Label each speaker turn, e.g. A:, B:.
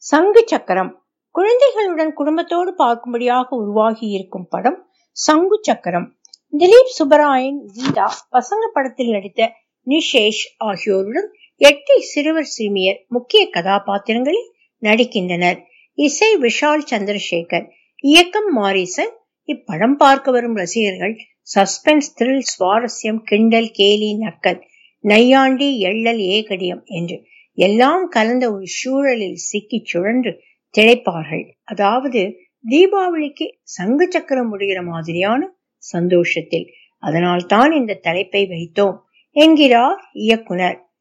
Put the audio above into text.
A: சங்கு சக்கரம் குழந்தைகளுடன் குடும்பத்தோடு பார்க்கும்படியாக உருவாகி இருக்கும் படம் சங்கு சக்கரம் திலீப் சுப்பராயன் கீதா பசங்க படத்தில் நடித்த நிஷேஷ் ஆகியோருடன் எட்டு சிறுவர் சிறுமியர் முக்கிய கதாபாத்திரங்களில் நடிக்கின்றனர் இசை விஷால் சந்திரசேகர் இயக்கம் மாரிசன் இப்படம் பார்க்க வரும் ரசிகர்கள் சஸ்பென்ஸ் த்ரில் சுவாரஸ்யம் கிண்டல் கேலி நக்கல் நையாண்டி எள்ளல் ஏகடியம் என்று எல்லாம் கலந்த ஒரு சூழலில் சிக்கி சுழன்று திளைப்பார்கள் அதாவது தீபாவளிக்கு சங்கு சக்கரம் முடிகிற மாதிரியான சந்தோஷத்தில் அதனால் தான் இந்த தலைப்பை வைத்தோம் என்கிறார் இயக்குனர்